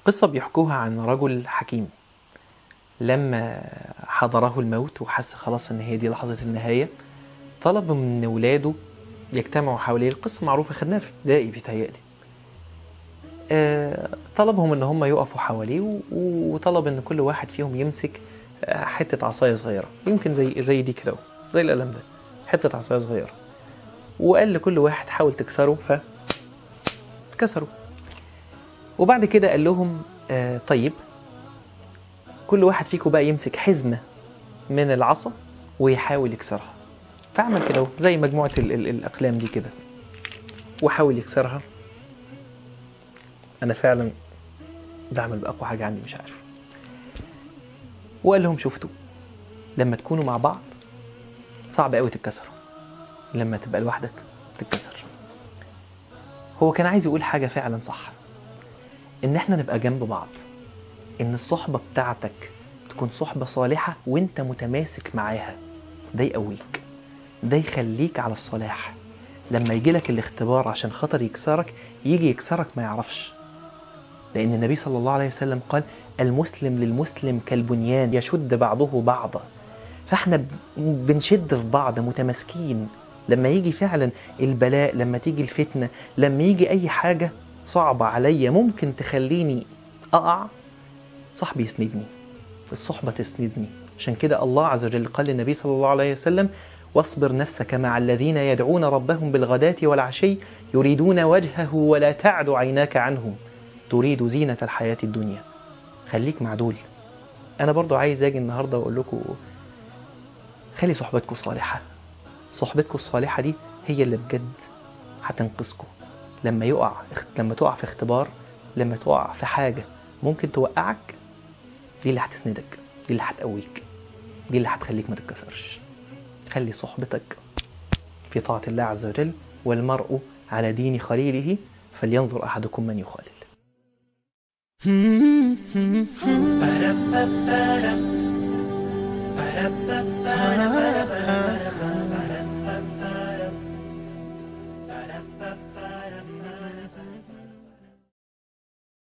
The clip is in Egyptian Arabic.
قصة بيحكوها عن رجل حكيم لما حضره الموت وحس خلاص ان هي دي لحظة النهاية طلب من ولاده يجتمعوا حواليه القصة معروفة خدناها في ابتدائي بيتهيألي آه، طلبهم ان هم يقفوا حواليه و- وطلب ان كل واحد فيهم يمسك آه، حتة عصاية صغيرة يمكن زي زي دي كده أهو، زي القلم ده حتة عصاية صغيرة وقال لكل واحد حاول تكسره ف كسروا وبعد كده قال لهم آه طيب كل واحد فيكم بقى يمسك حزمة من العصا ويحاول يكسرها فعمل كده أهو، زي مجموعة ال ال الأقلام دي كده وحاول يكسرها أنا فعلا بعمل بأقوى حاجة عندي مش عارف وقال لهم شفتوا لما تكونوا مع بعض صعب قوي تتكسروا لما تبقى لوحدك تتكسر هو كان عايز يقول حاجة فعلا صح ان احنا نبقى جنب بعض ان الصحبة بتاعتك تكون صحبة صالحة وانت متماسك معاها ده يقويك ده يخليك على الصلاح لما يجي لك الاختبار عشان خاطر يكسرك يجي يكسرك ما يعرفش لأن النبي صلى الله عليه وسلم قال المسلم للمسلم كالبنيان يشد بعضه بعضا فاحنا ب- بنشد في بعض متماسكين لما يجي فعلا البلاء لما تيجي الفتنة لما يجي أي حاجة صعبة عليا ممكن تخليني أقع صاحبي يسندني الصحبة تسندني عشان كده الله عز وجل قال للنبي صلى الله عليه وسلم واصبر نفسك مع الذين يدعون ربهم بالغداة والعشي يريدون وجهه ولا تعد عيناك عنهم تريد زينة الحياة الدنيا خليك مع دول أنا برضو عايز أجي النهاردة وأقول لكم خلي صحبتكم صالحة صحبتكم الصالحة دي هي اللي بجد هتنقذكم لما يقع لما تقع في اختبار لما تقع في حاجة ممكن توقعك دي اللي هتسندك دي اللي هتقويك دي اللي هتخليك ما تتكسرش خلي صحبتك في طاعة الله عز وجل والمرء على دين خليله فلينظر أحدكم من يخالل Ba-da-ba-ba-da. Ba-da-ba-ba-da.